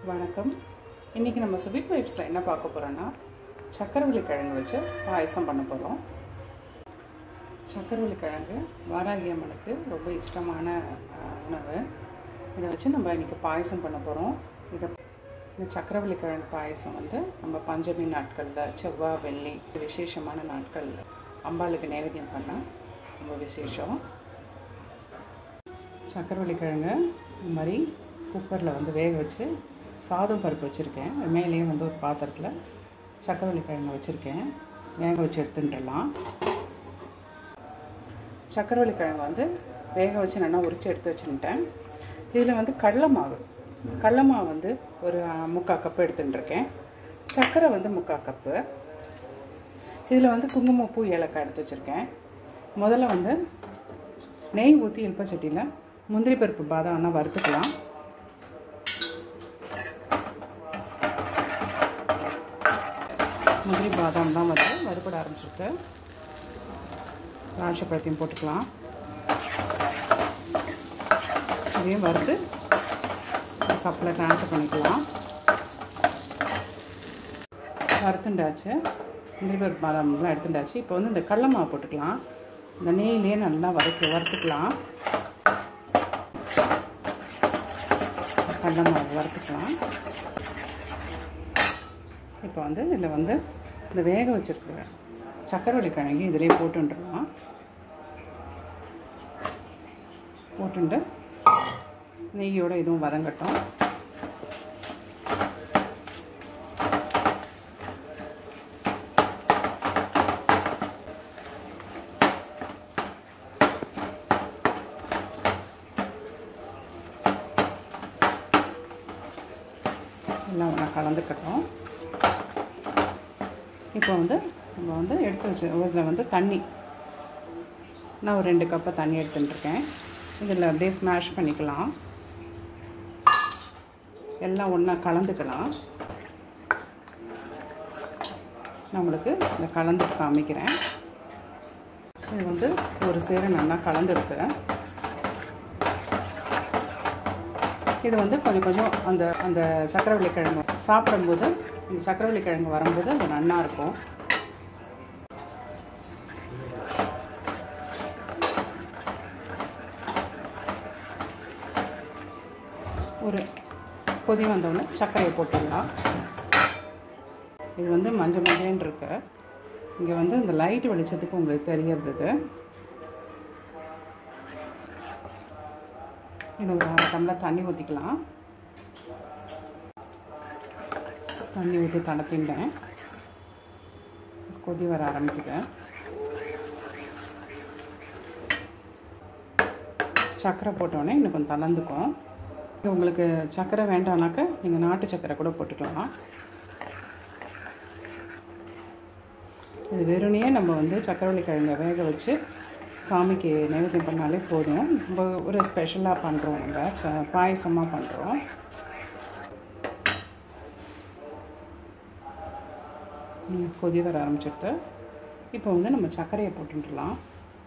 வணக்கம் இன்றைக்கி நம்ம ஸ்வீட் வைப்ஸில் என்ன பார்க்க போகிறோன்னா சக்கரவள்ளி கிழங்கு வச்சு பாயசம் பண்ண போகிறோம் சக்கரவள்ளி கிழங்கு வாராகி அம்மனுக்கு ரொம்ப இஷ்டமான அஹ், உணவு இதை வச்சு நம்ம இன்றைக்கி பாயசம் பண்ண போகிறோம் இதை இந்த சக்கரவள்ளி கிழங்கு பாயசம் வந்து நம்ம பஞ்சமி நாட்களில் செவ்வாய் வெள்ளி விசேஷமான நாட்களில் அம்பாளுக்கு நைவேத்தியம் பண்ணால் ரொம்ப விசேஷம் சக்கரவள்ளி கிழங்கு இந்த மாதிரி குக்கரில் வந்து வேக வச்சு சாதம் பருப்பு வச்சுருக்கேன் மேலேயும் வந்து ஒரு பாத்திரத்தில் சக்கரவள்ளி கிழங்கு வச்சுருக்கேன் வேக வச்சு எடுத்துட்டுலாம் சக்கரவள்ளி கிழங்கு வந்து வேக வச்சு நல்லா உரித்து எடுத்து வச்சுட்டேன் இதில் வந்து கடலை மாவு கடலை மாவு வந்து ஒரு அஹ், முக்கால் கப்பு எடுத்துட்டுருக்கேன் சர்க்கரை வந்து முக்கால் கப்பு இதில் வந்து குங்குமப்பூ ஏலக்காய் எடுத்து வச்சுருக்கேன் முதல்ல வந்து நெய் ஊற்றி இல்பச்சட்டியில் முந்திரி பருப்பு பாதாம்னா வறுத்துக்கலாம் முந்திரி பாதாம் தான் வந்து வறுபட ஆரம்பிச்சிருக்கு திராட்சை பழத்தையும் போட்டுக்கலாம் இதையும் வறுத்து ஒரு கப்பில் ட்ரான்ஸ்ஃபர் பண்ணிக்கலாம் வறுத்துண்டாச்சு முந்திரி பருப்பு பாதாம்லாம் எடுத்துட்டாச்சு இப்போ வந்து இந்த கடல மாவு போட்டுக்கலாம் இந்த நெய்லேயே நல்லா வறுத்து வறுத்துக்கலாம் கடல மாவு வறுத்துக்கலாம் இப்போ வந்து இதில் வந்து இந்த வேக வச்சுருக்கிற சக்கரவள்ளி கிழங்கு இதிலே போட்டுன்றலாம் போட்டுண்டு நெய்யோட இதுவும் வதங்கட்டும் எல்லாம் ஒன்றா கலந்துக்கட்டும் இப்போ வந்து நம்ம வந்து எடுத்து வச்சு இதில் வந்து தண்ணி நான் ஒரு ரெண்டு கப்பு தண்ணி எடுத்துட்டுருக்கேன் இதில் அப்படியே ஸ்மாஷ் பண்ணிக்கலாம் எல்லாம் ஒன்றா கலந்துக்கலாம் நான் உங்களுக்கு இதை கலந்து காமிக்கிறேன் இது வந்து ஒரு சேர நல்லா கலந்துருக்கு இது வந்து கொஞ்சம் கொஞ்சம் அந்த அந்த சக்கரவள்ளி கிழங்கு சாப்பிடும்போது இந்த சக்கரவள்ளி கிழங்கு வரும்போது அது நல்லா இருக்கும் ஒரு கொதி வந்தவுடனே சர்க்கரையை போட்டுடலாம் இது வந்து மஞ்சள் மஞ்சள்னு இருக்கு இங்கே வந்து இந்த லைட் வெளிச்சத்துக்கு உங்களுக்கு தெரியறது இது இது ஒரு அரை டம்ளர் தண்ணி ஊற்றிக்கலாம் தண்ணி ஊற்றி தளர்த்திட்டேன் கொதி வர ஆரம்பிக்குது சர்க்கரை போட்டோடனே இன்னும் கொஞ்சம் தளர்ந்துக்கும் இது உங்களுக்கு சர்க்கரை வேண்டாம்னாக்க நீங்கள் நாட்டு சர்க்கரை கூட போட்டுக்கலாம் இது வெறுனையே நம்ம வந்து சக்கரவள்ளி கிழங்க வேக வச்சு சாமிக்கு நைவேத்தியம் பண்ணாலே போதும் நம்ம ஒரு ஸ்பெஷலாக பண்ணுறோம் நம்ம ச பாயசமாக பண்ணுறோம் கொதி வர ஆரம்பிச்சிட்டு இப்போ வந்து நம்ம சர்க்கரையை போட்டுடலாம்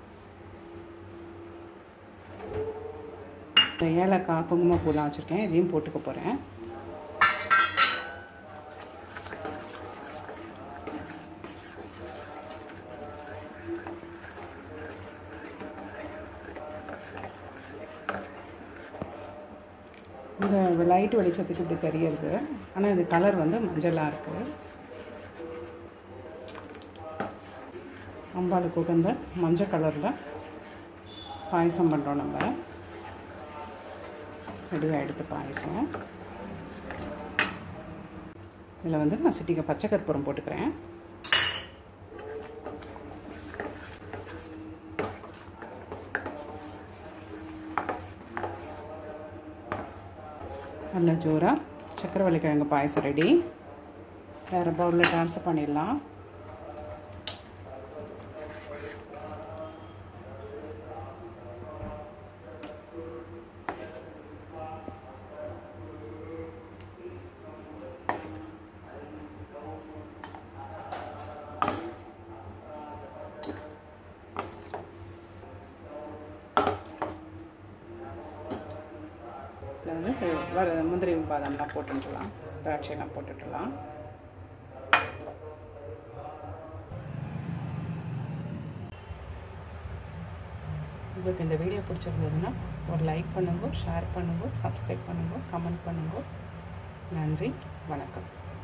இந்த ஏலக்காய் குங்குமப்பூலாம் வச்சுருக்கேன் இதையும் போட்டுக்க போகிறேன் இந்த லைட் வெளிச்சத்துக்கு இப்படி தெரியறது ஆனால் இது கலர் வந்து மஞ்சளாக இருக்குது அம்பாளுக்கு உகந்த மஞ்சள் கலரில் பாயசம் பண்ணுறோம் நம்ம ரெடியாக எடுத்து பாயசம் இதில் வந்து நான் சிட்டிங்க பச்சை கற்பூரம் போட்டுக்கிறேன் நல்ல ஜோராக சக்கரவள்ளி கிழங்கு பாயசம் ரெடி வேறு பவுலில் ட்ரான்ஸ்ஃபர் பண்ணிடலாம் இதில் வந்து வர முந்திரி பாதாம்லாம் போட்டுடலாம் திராட்சையெல்லாம் போட்டுடலாம் உங்களுக்கு இந்த வீடியோ பிடிச்சிருந்ததுன்னா ஒரு லைக் பண்ணுங்க ஷேர் பண்ணுங்க சப்ஸ்கிரைப் பண்ணுங்க கமெண்ட் பண்ணுங்க நன்றி வணக்கம்